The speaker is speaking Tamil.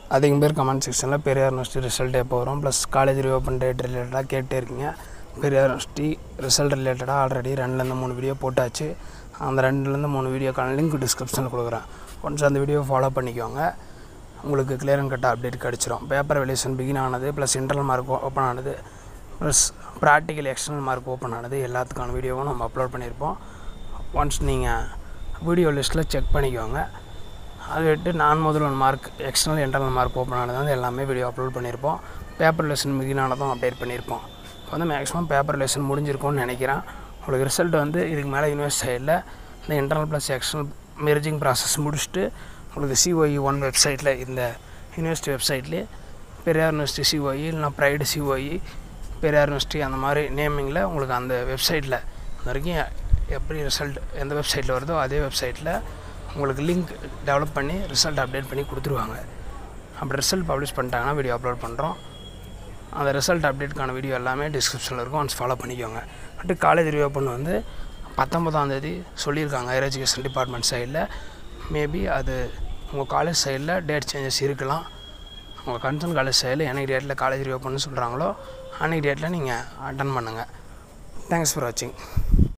அதிகம் பேர் கமெண்ட் செக்ஷனில் பெரியார் யூனிவர்சிட்டி ரிசல்ட் எப்போ வரும் ப்ளஸ் காலேஜ் ரீஓப்பன் டேட் ரிலேட்டடாக கேட்டே இருக்கீங்க பெரியார் யூனிவர்சிட்டி ரிசல்ட் ரிலேட்டடாக ஆல்ரெடி ரெண்டுலேருந்து மூணு வீடியோ போட்டாச்சு அந்த ரெண்டுலேருந்து மூணு வீடியோக்கான லிங்க் டிஸ்கிரிப்ஷனில் கொடுக்குறேன் ஒன்ஸ் அந்த வீடியோ ஃபாலோ பண்ணிக்கோங்க உங்களுக்கு கிளியர் அண்ட் கட் அப்டேட் கிடச்சிரும் பேப்பர் வெலியூஷன் பிகின் ஆனது ப்ளஸ் இன்டர்னல் மார்க் ஓப்பன் ஆனது plus practical external mark open ஆனது எல்லாத்துக்கான வீடியோவும் நம்ம அப்லோட் பண்ணியிருப்போம் ஒன்ஸ் நீங்கள் வீடியோ லிஸ்ட்டில் செக் பண்ணிக்கோங்க அதை விட்டு நான் முதல்வன் mark external internal mark open ஆனது வந்து எல்லாமே வீடியோ அப்லோட் பண்ணியிருப்போம் பேப்பர் லெசன் மிகினானதும் அப்டேட் பண்ணியிருப்போம் இப்போ வந்து மேக்ஸிமம் பேப்பர் லெசன் முடிஞ்சிருக்கும்னு நினைக்கிறேன் உங்களுக்கு ரிசல்ட் வந்து இதுக்கு மேலே யூனிவர்சிட்டி சைடில் இந்த internal plus external merging process முடிச்சுட்டு உங்களுக்கு சிஓஇ ஒன் வெப்சைட்டில் இந்த யூனிவர்சிட்டி வெப்சைட்லேயே பெரியார் யூனிவர்சிட்டி சிஓஇ இல்லைனா ப்ரைடு சிஓஇ பெரியார் யூனிவர்சிட்டி அந்த மாதிரி நேமிங்கில் உங்களுக்கு அந்த வெப்சைட்டில் வரைக்கும் எப்படி ரிசல்ட் எந்த வெப்சைட்டில் வருதோ அதே வெப்சைட்டில் உங்களுக்கு லிங்க் டெவலப் பண்ணி ரிசல்ட் அப்டேட் பண்ணி கொடுத்துருவாங்க அப்படி ரிசல்ட் பப்ளிஷ் பண்ணிட்டாங்கன்னா வீடியோ அப்லோட் பண்ணுறோம் அந்த ரிசல்ட் அப்டேட்டுக்கான வீடியோ எல்லாமே டிஸ்கிரிப்ஷனில் இருக்கும் ஒன்ஸ் ஃபாலோ பண்ணிக்கோங்க பட் காலேஜ் ரிஓப்பன் வந்து பத்தொன்பதாம் தேதி சொல்லியிருக்காங்க ஹையர் எஜுகேஷன் டிபார்ட்மெண்ட் சைடில் மேபி அது உங்கள் காலேஜ் சைடில் டேட் சேஞ்சஸ் இருக்கலாம் உங்கள் கன்சர்ன் காலேஜ் சைடில் என்னைக்கு டேட்டில் காலேஜ் ரிஓப்பன் சொல்கிறாங்களோ அன்றைக்கி டேட்டில் நீங்கள் அட்டன் பண்ணுங்கள் தேங்க்ஸ் ஃபார் வாட்சிங்